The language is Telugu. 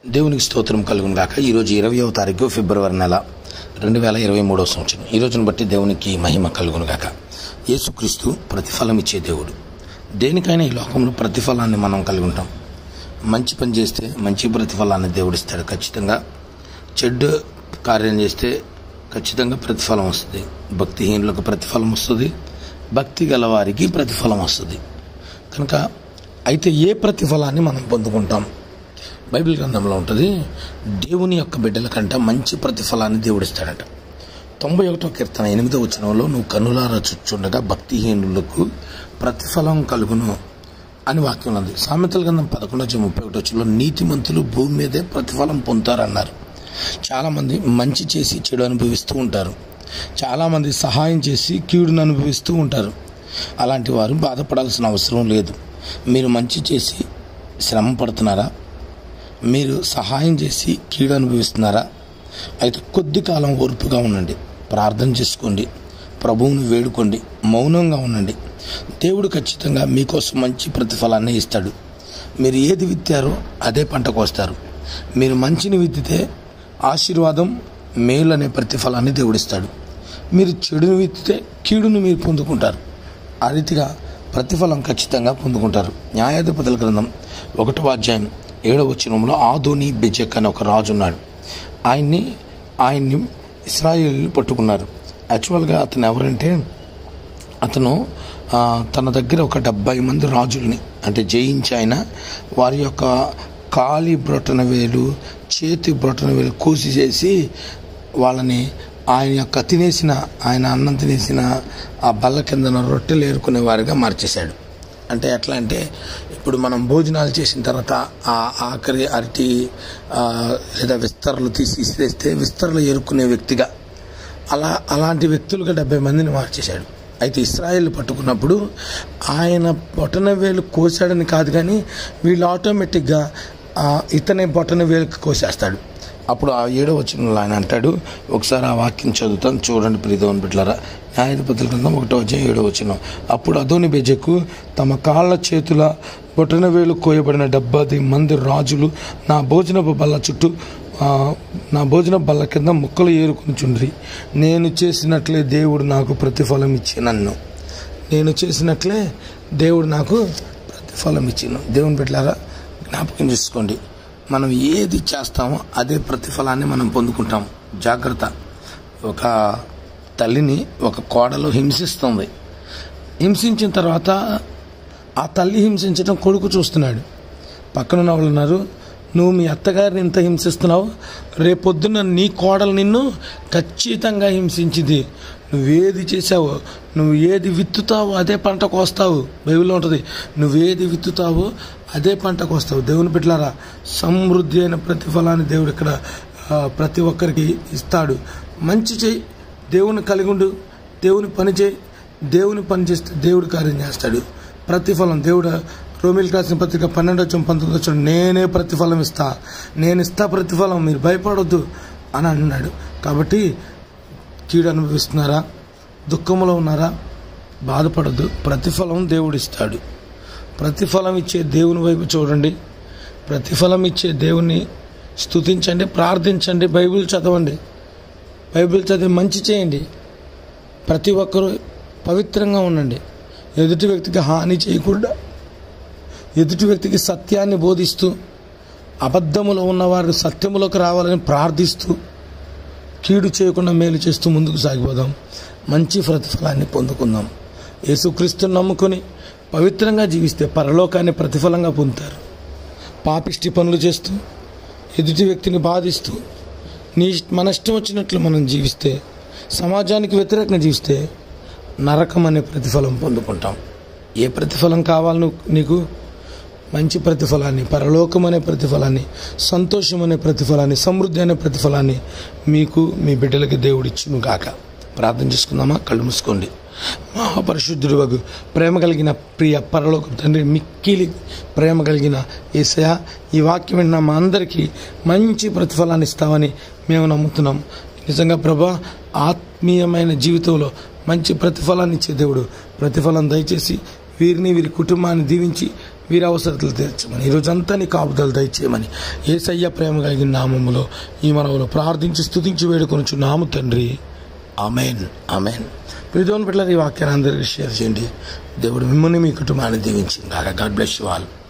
దేవునికి స్తోత్రం కలుగును గాక ఈరోజు ఇరవయవ తారీఖు ఫిబ్రవరి నెల రెండు వేల ఇరవై మూడవ సంవత్సరం ఈ రోజును బట్టి దేవునికి మహిమ కలుగును గాక యేసుక్రీస్తు ప్రతిఫలం ఇచ్చే దేవుడు దేనికైనా ఈ లోకంలో ప్రతిఫలాన్ని మనం కలిగి ఉంటాం మంచి పని చేస్తే మంచి ప్రతిఫలాన్ని దేవుడిస్తాడు ఖచ్చితంగా చెడ్డ కార్యం చేస్తే ఖచ్చితంగా ప్రతిఫలం వస్తుంది భక్తిహీనులకు ప్రతిఫలం వస్తుంది భక్తి గల వారికి ప్రతిఫలం వస్తుంది కనుక అయితే ఏ ప్రతిఫలాన్ని మనం పొందుకుంటాం బైబిల్ గ్రంథంలో ఉంటుంది దేవుని యొక్క బిడ్డల కంటే మంచి ప్రతిఫలాన్ని దేవుడిస్తాడట తొంభై ఒకటో కీర్తన ఎనిమిదో వచనంలో నువ్వు కన్నులారా చుచ్చుండగా భక్తిహీనులకు ప్రతిఫలం కలుగును అని వాక్యం ఉంది సామెతల గ్రంథం పదకొండు వచ్చి ముప్పై ఒకటి వచ్చిలో నీతిమంతులు భూమి మీదే ప్రతిఫలం పొందుతారన్నారు చాలామంది మంచి చేసి చెడు అనుభవిస్తూ ఉంటారు చాలామంది సహాయం చేసి కీడును అనుభవిస్తూ ఉంటారు అలాంటి వారు బాధపడాల్సిన అవసరం లేదు మీరు మంచి చేసి శ్రమ పడుతున్నారా మీరు సహాయం చేసి కీడు అనుభవిస్తున్నారా అయితే కొద్ది కాలం ఓర్పుగా ఉండండి ప్రార్థన చేసుకోండి ప్రభువుని వేడుకోండి మౌనంగా ఉండండి దేవుడు ఖచ్చితంగా మీకోసం మంచి ప్రతిఫలాన్ని ఇస్తాడు మీరు ఏది విత్తారో అదే పంటకు వస్తారు మీరు మంచిని విత్తితే ఆశీర్వాదం మేలు అనే ప్రతిఫలాన్ని దేవుడిస్తాడు మీరు చెడును విత్తితే కీడును మీరు పొందుకుంటారు ఆ రీతిగా ప్రతిఫలం ఖచ్చితంగా పొందుకుంటారు న్యాయాధిపతుల గ్రంథం ఒకటో అధ్యాయం ఏడవ వచనంలో ఆదోని బెజెక్ అని ఒక రాజు ఉన్నాడు ఆయన్ని ఆయన్ని ఇస్రాయిల్ పట్టుకున్నారు యాక్చువల్గా అతను ఎవరంటే అతను ఆ, తన దగ్గర ఒక డెబ్బై మంది రాజుల్ని అంటే జయించి ఆయన వారి యొక్క కాలి బ్రొటన వేలు చేతి బ్రొటన వేలు కూసి చేసి వాళ్ళని ఆయన యొక్క తినేసిన ఆయన అన్నం తినేసిన ఆ బల్ల కిందన రొట్టెలు ఏరుకునే వారిగా మార్చేశాడు అంటే ఎట్లా అంటే ఇప్పుడు మనం భోజనాలు చేసిన తర్వాత ఆ ఆఖరి అరటి ఆ, లేదా విస్తరలు తీసి ఇసిరేస్తే విస్తరలు ఏరుకునే వ్యక్తిగా అలా అలాంటి వ్యక్తులుగా డెబ్బై మందిని మార్చేశాడు అయితే ఇస్రాయేల్ పట్టుకున్నప్పుడు ఆయన బొటన వేలు కోసాడని కాదు కానీ వీళ్ళు ఆటోమేటిక్గా ఆ, ఇతనే బొటన వేలుకి కోసేస్తాడు అప్పుడు ఆ ఏడో వచ్చిన ఆయన అంటాడు ఒకసారి ఆ వాక్యం చదువుతాను చూడండి ప్రీతోని బిడ్డలారా న్యాయాధిపతుల గ్రంథం ఒకటో వచ్చే ఏడో వచ్చిన అప్పుడు అదోని బెజకు తమ కాళ్ళ చేతుల బొటన వేలు కోయబడిన డెబ్బది మంది రాజులు నా భోజనపు బల్ల చుట్టూ ఆ, నా భోజన బల్ల కింద ముక్కలు ఏరుకుని చుండ్రి నేను చేసినట్లే దేవుడు నాకు ప్రతిఫలం ఇచ్చి నన్ను నేను చేసినట్లే దేవుడు నాకు ప్రతిఫలం ఇచ్చిన దేవుని బిడ్డలారా జ్ఞాపకం చేసుకోండి మనం ఏది చేస్తామో అదే ప్రతిఫలాన్ని మనం పొందుకుంటాం జాగ్రత్త ఒక తల్లిని ఒక కోడలు హింసిస్తుంది హింసించిన తర్వాత ఆ తల్లి హింసించడం కొడుకు చూస్తున్నాడు పక్కన వాళ్ళు ఉన్నారు నువ్వు మీ అత్తగారిని ఇంత హింసిస్తున్నావు రేపొద్దున నీ కోడలు నిన్ను ఖచ్చితంగా హింసించింది నువ్వేది చేసావో నువ్వు ఏది విత్తుతావో అదే పంట కోస్తావు బైబిల్లో ఉంటుంది నువ్వేది విత్తుతావో అదే పంట కోస్తావు దేవుని బిడ్డలారా సమృద్ధి అయిన ప్రతిఫలాన్ని దేవుడు ఇక్కడ ఆ, ప్రతి ఒక్కరికి ఇస్తాడు మంచి చేయి దేవుని కలిగి ఉండు దేవుని పని చేయి దేవుని పని చేస్తే దేవుడు కార్యం చేస్తాడు ప్రతిఫలం దేవుడు రోమిల్ రాసిన పత్రిక పన్నెండు వచ్చి పంతొమ్మిది వచ్చి నేనే ప్రతిఫలం ఇస్తా నేను ఇస్తా ప్రతిఫలం మీరు భయపడొద్దు అని అన్నాడు కాబట్టి కీడు అనుభవిస్తున్నారా దుఃఖంలో ఉన్నారా బాధపడద్దు ప్రతిఫలం దేవుడు ఇస్తాడు ప్రతిఫలం ఇచ్చే దేవుని వైపు చూడండి ప్రతిఫలం ఇచ్చే దేవుని స్తుతించండి ప్రార్థించండి బైబిల్ చదవండి బైబిల్ చదివి మంచి చేయండి ప్రతి ఒక్కరూ పవిత్రంగా ఉండండి ఎదుటి వ్యక్తికి హాని చేయకుండా ఎదుటి వ్యక్తికి సత్యాన్ని బోధిస్తూ అబద్ధములో ఉన్నవారు సత్యములోకి రావాలని ప్రార్థిస్తూ కీడు చేయకుండా మేలు చేస్తూ ముందుకు సాగిపోదాం మంచి ప్రతిఫలాన్ని పొందుకుందాం యేసుక్రీస్తుని నమ్ముకొని పవిత్రంగా జీవిస్తే పరలోకాన్ని ప్రతిఫలంగా పొందుతారు పాపిష్టి పనులు చేస్తూ ఎదుటి వ్యక్తిని బాధిస్తూ నీ ఇష్ట- మన ఇష్టం వచ్చినట్లు మనం జీవిస్తే సమాజానికి వ్యతిరేకంగా జీవిస్తే నరకం అనే ప్రతిఫలం పొందుకుంటాం ఏ ప్రతిఫలం కావాలి నువ్వు నీకు మంచి ప్రతిఫలాన్ని పరలోకం అనే ప్రతిఫలాన్ని సంతోషం అనే ప్రతిఫలాన్ని సమృద్ధి అనే ప్రతిఫలాన్ని మీకు మీ బిడ్డలకి దేవుడిచ్చును గాక ప్రార్థన చేసుకుందామా కళ్ళు మూసుకోండి మహాపరిశుద్ధుడు వగు ప్రేమ కలిగిన ప్రియ పరలోక తండ్రి మిక్కిలి ప్రేమ కలిగిన ఏసయ ఈ వాక్యం విన్న మా అందరికీ మంచి ప్రతిఫలాన్ని ఇస్తామని మేము నమ్ముతున్నాం నిజంగా ప్రభా ఆత్మీయమైన జీవితంలో మంచి ప్రతిఫలాన్ని ఇచ్చే దేవుడు ప్రతిఫలం దయచేసి వీరిని వీరి కుటుంబాన్ని దీవించి వీరి అవసరతలు తీర్చమని ఈ రోజంతా నీ కాపుదలు దయచేయమని ఏ సయ్య ప్రేమ కలిగిన నామములో ఈ మనవులో ప్రార్థించి స్తుతించి వేడుకొనుచు నాము తండ్రి ఆమెన్ ఆమెన్ ప్రిదోన్ పిల్లలు ఈ వాక్యాన్ని అందరికీ షేర్ చేయండి దేవుడు మిమ్మల్ని మీ కుటుంబాన్ని దీవించింది గాడ్ బ్లెస్ యు ఆల్